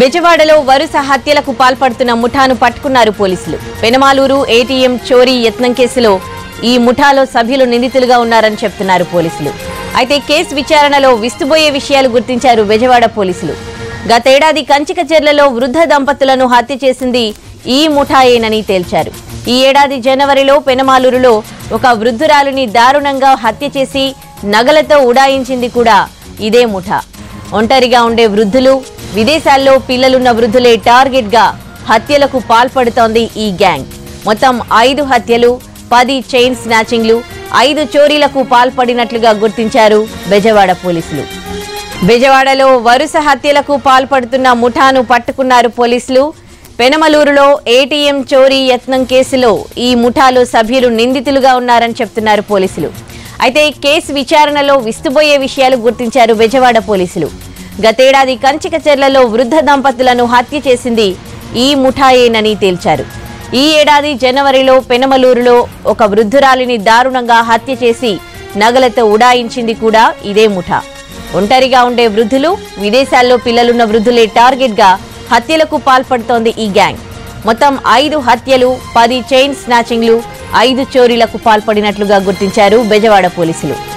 బెజవాడలో వరుస హత్యలకు పాల్పడుతున్న ముఠాను పట్టుకున్నారు పోలీసులు పెనమాలూరు ఏటీఎం చోరీ యత్నం కేసులో ఈ ముఠాలో సభ్యులు నిందితులుగా ఉన్నారని చెప్తున్నారు పోలీసులు అయితే కేసు విచారణలో విస్తుబోయే విషయాలు గుర్తించారు బెజవాడ పోలీసులు గతేడాది కంచికచెర్లలో వృద్ధ దంపతులను హత్య చేసింది ఈ ముఠాయేనని తేల్చారు ఈ ఏడాది జనవరిలో పెనమాలూరులో ఒక వృద్ధురాలిని దారుణంగా హత్య చేసి నగలతో ఉడాయించింది కూడా ఇదే ముఠా ఒంటరిగా ఉండే వృద్ధులు విదేశాల్లో పిల్లలున్న వృద్ధులే టార్గెట్ గా హత్యలకు పాల్పడుతోంది ఈ గ్యాంగ్ మొత్తం ఐదు హత్యలు పది చైన్ స్నాచింగ్లు ఐదు చోరీలకు పాల్పడినట్లుగా గుర్తించారు బెజవాడ పోలీసులు బెజవాడలో వరుస హత్యలకు పాల్పడుతున్న ముఠాను పట్టుకున్నారు పోలీసులు పెనమలూరులో ఏటీఎం చోరీ యత్నం కేసులో ఈ ముఠాలో సభ్యులు నిందితులుగా ఉన్నారని చెప్తున్నారు పోలీసులు అయితే కేసు విచారణలో విస్తుబోయే విషయాలు గుర్తించారు బెజవాడ పోలీసులు గతేడాది కంచికచెర్లలో వృద్ధ దంపతులను హత్య చేసింది ఈ ముఠాయేనని తేల్చారు ఈ ఏడాది జనవరిలో పెనమలూరులో ఒక వృద్ధురాలిని దారుణంగా హత్య చేసి నగలతో ఉడాయించింది కూడా ఇదే ముఠా ఒంటరిగా ఉండే వృద్ధులు విదేశాల్లో పిల్లలున్న వృద్ధులే టార్గెట్ గా హత్యలకు పాల్పడుతోంది ఈ గ్యాంగ్ మొత్తం ఐదు హత్యలు పది చైన్ స్నాచింగ్లు ఐదు చోరీలకు పాల్పడినట్లుగా గుర్తించారు బెజవాడ పోలీసులు